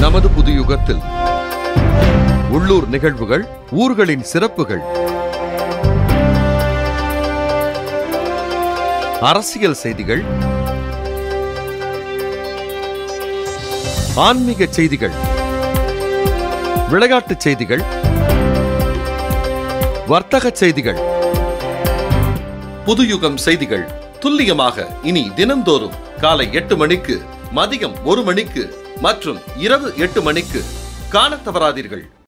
நமது புது யுகத்தில் உள்ளூர் நிகழ்வுகள் ஊர்களின் சிறப்புகள் அரசியல் செய்திகள் ஆன்மீக செய்திகள் விளையாட்டுச் செய்திகள் வர்த்தக செய்திகள் புதுயுகம் செய்திகள் துல்லியமாக இனி தினந்தோறும் காலை எட்டு மணிக்கு மதியம் ஒரு மணிக்கு மற்றும் இரவு எட்டு மணிக்கு காணத் தவறாதீர்கள்